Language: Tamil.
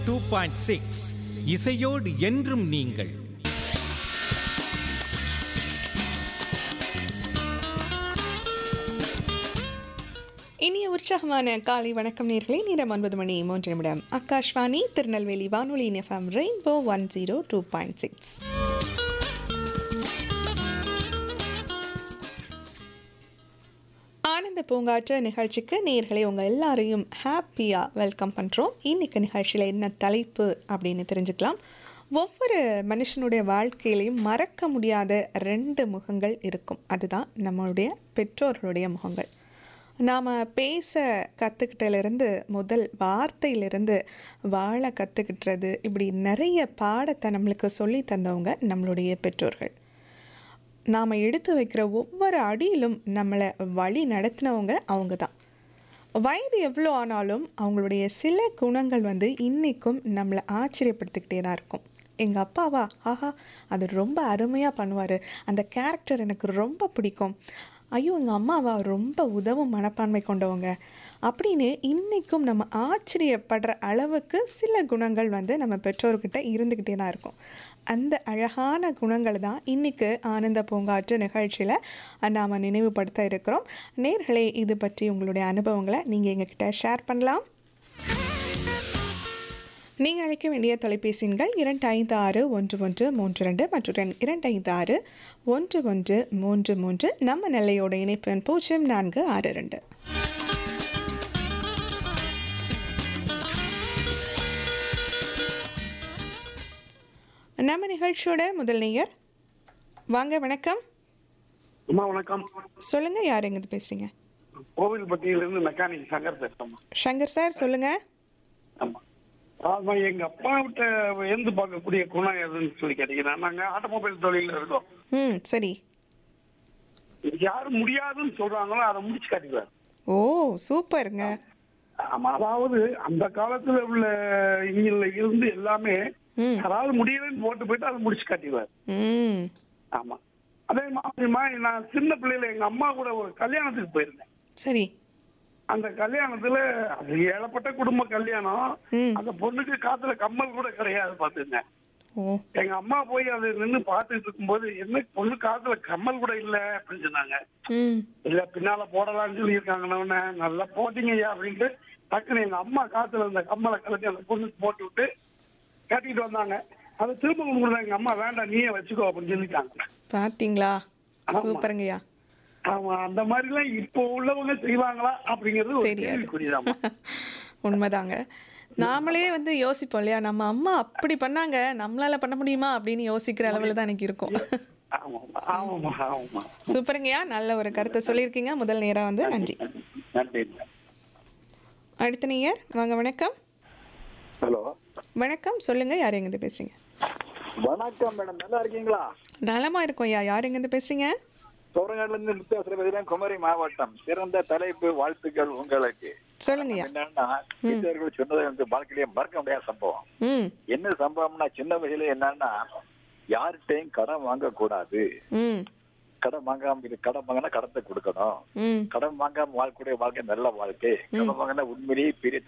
டூ பாயிண்ட் சிக்ஸ் இசையோடு என்றும் நீங்கள் இனிய உற்சாகமான காலை வணக்கம் நேர்களே நேரம் ஒன்பது மணி மூன்று நிமிடம் ஆகாஷ்வாணி திருநெல்வேலி வானொலி FM Rainbow one zero two point six ஆனந்த பூங்காற்று நிகழ்ச்சிக்கு நேர்களை உங்கள் எல்லாரையும் ஹாப்பியாக வெல்கம் பண்ணுறோம் இன்னைக்கு நிகழ்ச்சியில் என்ன தலைப்பு அப்படின்னு தெரிஞ்சுக்கலாம் ஒவ்வொரு மனுஷனுடைய வாழ்க்கையிலையும் மறக்க முடியாத ரெண்டு முகங்கள் இருக்கும் அதுதான் நம்மளுடைய பெற்றோர்களுடைய முகங்கள் நாம் பேச கற்றுக்கிட்டலேருந்து முதல் வார்த்தையிலிருந்து வாழ கற்றுக்கிட்டுறது இப்படி நிறைய பாடத்தை நம்மளுக்கு சொல்லி தந்தவங்க நம்மளுடைய பெற்றோர்கள் நாம் எடுத்து வைக்கிற ஒவ்வொரு அடியிலும் நம்மளை வழி நடத்தினவங்க அவங்க தான் வயது எவ்வளோ ஆனாலும் அவங்களுடைய சில குணங்கள் வந்து இன்றைக்கும் நம்மளை ஆச்சரியப்படுத்திக்கிட்டே தான் இருக்கும் எங்கள் அப்பாவா ஆஹா அது ரொம்ப அருமையாக பண்ணுவார் அந்த கேரக்டர் எனக்கு ரொம்ப பிடிக்கும் ஐயோ எங்கள் அம்மாவா ரொம்ப உதவும் மனப்பான்மை கொண்டவங்க அப்படின்னு இன்றைக்கும் நம்ம ஆச்சரியப்படுற அளவுக்கு சில குணங்கள் வந்து நம்ம பெற்றோர்கிட்ட இருந்துக்கிட்டே தான் இருக்கும் அந்த அழகான குணங்கள் தான் இன்றைக்கு ஆனந்த பூங்காற்று நிகழ்ச்சியில் நாம் நினைவுபடுத்த இருக்கிறோம் நேர்களே இது பற்றி உங்களுடைய அனுபவங்களை நீங்கள் எங்ககிட்ட ஷேர் பண்ணலாம் நீங்கள் அழைக்க வேண்டிய தொலைபேசி எண்கள் இரண்டு ஐந்து ஆறு ஒன்று ஒன்று மூன்று ரெண்டு மற்றும் இரண்டு ஐந்து ஆறு ஒன்று ஒன்று மூன்று மூன்று நம்ம நெல்லையோட இணைப்பு எண் பூஜ்ஜியம் நான்கு ஆறு ரெண்டு நம்ம நிகழ்ச்சியோட முதல் நேயர் வாங்க வணக்கம் அம்மா வணக்கம் சொல்லுங்க யார் எங்கிருந்து பேசுறீங்க கோவில்பட்டியிலிருந்து மெக்கானிக் சங்கர் பேசுறோம்மா சங்கர் சார் சொல்லுங்க ஆமா ஆமா எங்க அப்பா விட்ட எழுந்து பார்க்கக்கூடிய குணம் எதுன்னு சொல்லி கேட்டீங்கன்னா நாங்க ஆட்டோமொபைல் தொழில இருக்கோம் ம் சரி யாரு முடியாதுன்னு சொல்றாங்களோ அதை முடிச்சு காட்டிக்குவார் ஓ சூப்பருங்க ஆமா அதாவது அந்த காலத்துல உள்ள இங்கில இருந்து எல்லாமே ம் யாராவது முடியலன்னு போட்டு போயிட்டு அதை முடிச்சு காட்டிடுவார் ம் ஆமா அதே மாதிரிமா நான் சின்ன பிள்ளையில எங்க அம்மா கூட ஒரு கல்யாணத்துக்கு போயிருந்தேன் சரி அந்த கல்யாணத்துல அது ஏழப்பட்ட குடும்ப கல்யாணம் ம் அந்த பொண்ணுக்கு காத்துல கம்மல் கூட கிடையாது பாத்துங்க ஓ எங்க அம்மா போய் அது நின்னு பாத்துட்டு இருக்கும்போது என்ன பொண்ணு காத்துல கம்மல் கூட இல்ல அப்படின்னு சொன்னாங்க ம் இல்ல பின்னால போடலாம்னு சொல்லியிருக்காங்கன்னு நல்லா போட்டீங்க ஐயா அப்படின்ட்டு டக்குன்னு எங்க அம்மா காத்துல இருந்த கம்மலை கலத்தி அந்த பொண்ணுக்கு போட்டு விட்டு கட்டிட்டு வந்தாங்க அதை திரும்ப கொடுக்குறாங்க எங்க அம்மா வேண்டாம் நீயே வச்சுக்கோ அப்படின்னு சொல்லிட்டாங்க பாத்தீங்களா ஆமா. சூப்பருங்கய்யா ஆமா அந்த மாதிரி எல்லாம் இப்போ உள்ளவங்க செய்வாங்களா அப்படிங்கிறது ஒரு தெரியாது. கேள்விக்குறிதாம்மா உண்மைதாங்க நாமளே வந்து யோசிப்போம் இல்லையா நம்ம அம்மா அப்படி பண்ணாங்க நம்மளால பண்ண முடியுமா அப்படின்னு யோசிக்கிற அளவில் தான் எனக்கு இருக்கும் ஆமாம்மா ஆமாம்மா ஆமாம்மா சூப்பருங்கய்யா நல்ல ஒரு கருத்தை சொல்லியிருக்கீங்க முதல் நேரம் வந்து நன்றி நன்றி அடுத்த நேயர் வாங்க வணக்கம் ஹலோ வணக்கம் சொல்லுங்க யார் எங்கேருந்து பேசுறீங்க வணக்கம் மேடம் நல்லா இருக்கீங்களா நலமா இருக்கோம் ஐயா யார் எங்கேருந்து பேசுறீங்க சோரங்காடுல இருந்து நித்தியாசுர பதிலாம் குமரி மாவட்டம் சிறந்த தலைப்பு வாழ்த்துக்கள் உங்களுக்கு சொல்லுங்கய்யா என்னன்னா டீச்சர்கள் சொன்னது வந்து வாழ்க்கையிலேயே மறக்க முடியாத சம்பவம் ம் என்ன சம்பவம்னா சின்ன வயசுல என்னன்னா யார்கிட்டையும் கடன் வாங்க கூடாது ம் கடன் வாங்காம இது கடன் வாங்கினா கடத்தை கொடுக்கணும் ம் கடன் வாங்காம வாழக்கூடிய வாழ்க்கை நல்ல வாழ்க்கை கடன் வாங்கினா உண்மையிலேயே பெரிய